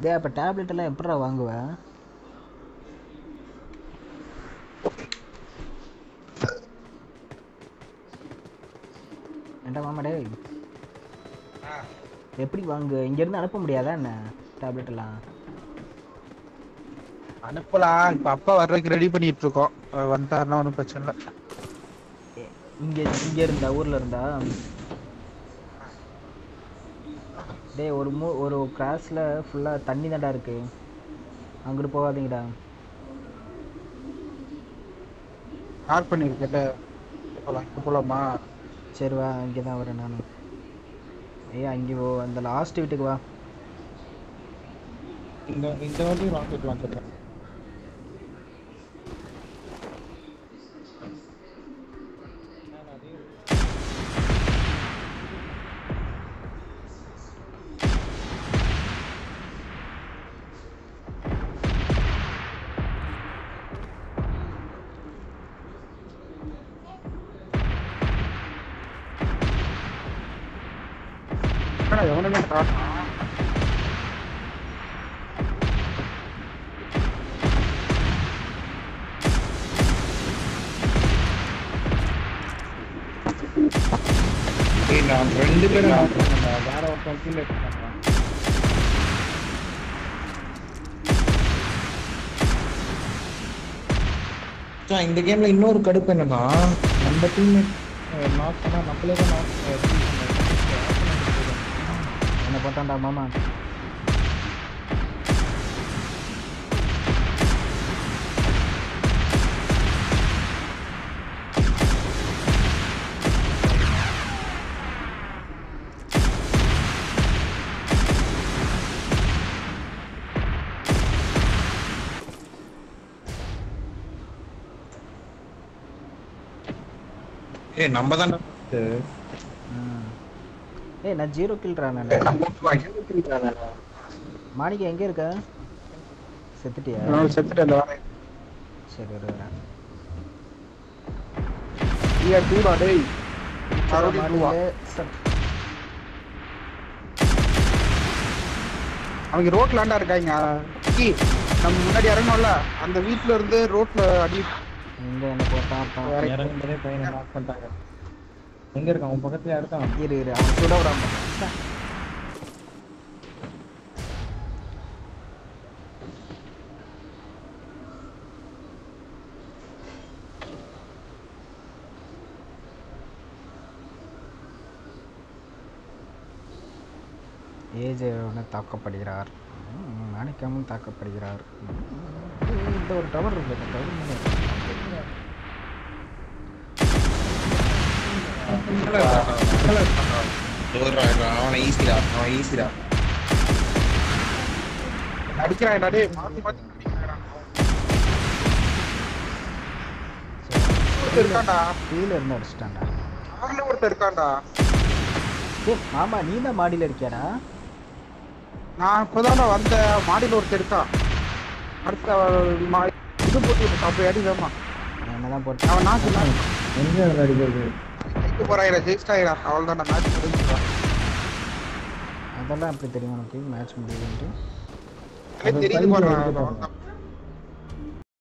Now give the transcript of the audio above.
டேய் அப்போ டேப்லெட் எல்லாம் எப்படிடா வாங்குவ ஏன்டா மாமா டேய் எப்படி வாங்கு இங்கேருந்து அனுப்ப முடியாதா என்ன டேப்லெட் எல்லாம் அனுப்பலாம் இப்ப அப்பா வர்றதுக்கு ரெடி பண்ணிட்டு இருக்கோம் அவர் வந்துட்டாருன்னா ஒன்றும் பிரச்சனை இல்லை இங்கே இங்கே இருந்தா ஊரில் இருந்தா டேய் ஒரு மூ ஒரு கிராஸில் ஃபுல்லாக தண்ணி தான்டா இருக்கு அங்கிட்டு போகாதீங்கடா ஆட் பண்ணிருக்கல போலாம் இப்ப போலாமா சரி வா இங்கே தான் வரேன் நான் ஏய் அங்கே போ அந்த லாஸ்ட் வீட்டுக்கு வா இந்த இந்த வாட்டி வாங்கிட்டு வந்துடுறேன் என்னடா எவனுமே காட்டா ஏய் நான் ரெண்டு பேரும் knock பண்ணேன்டா. வேற ஒருத்தன் கீழே இருக்கான் மச்சான், இந்த கேம்ல இன்னொரு கடுப்பு என்னன்னா நம்ம டீம் நாக் பண்ணா நம்மளே தான் நாக் என்ன போட்டான்டா மாமா ஏய் நம்ம தான் ம் ஏய் நான் ஜீரோ கில்றா நான் மாணிக்கம் எங்கே இருக்க செத்துட்டியா நான் செத்துட்டு அந்த வரேன் சரி வர வரேன் நீயா டூடா டேய் மறுபடியும் டூவா மாடியிலே சட் அவங்க ரோட்ல ஆண்டா இருக்காங்க கி, நம்ம முன்னாடி இறங்கணும்ல அந்த வீட்ல இருந்து ரோட்ல அடி எங்கே என்ன போட்டான் அப்புறம் இறங்கி- இறங்கும்போதே பையனை நாக் பண்ணிட்டாங்க எங்க இருக்கான் உன் பக்கத்துல இருக்கான் இரு இரு அவன் சுட விடாம ச்சே. ஏஜேவன தாக்கப்படுகிறார் ம், மாணிக்கமும் தாக்கப்படுகிறார் ம், இந்த ஒரு டவர் இருக்கு இந்த டவர் மேல அவனை ஈஸிடா அவன் ஈஸிடா அடிக்கிறான் டேய் மாத்தி மாத்தி அடிக்கிறான் ஒருத்தன் இருக்கான்டா கீழே இருந்து அடிச்சிட்டான்டா கார்ல ஒருத்தன் இருக்கான்டா ஏய் மாமா நீ தான் மாடியில் இருக்கியாடா நான் இப்பதான்டா வந்த மாடியில ஒருத்தன் இருக்கான் அடுத்த மா- இது போட்டு விட்டு அப்ப அடி வேமா நான் என்னதான் போட்டு அவன் நான் சொன்னான் எங்க அடிக்கிறது ஜெயிக்க போறாயிரா ஜெயிச்சிட்டாயிரா அவள் தான் மேட்ச் முடிஞ்சுட்டான் அதெல்லாம் எப்படி தெரியும் உனக்கு மேட்ச் முடியுதுன்ட்டு எனக்கு தெரியுது பாரு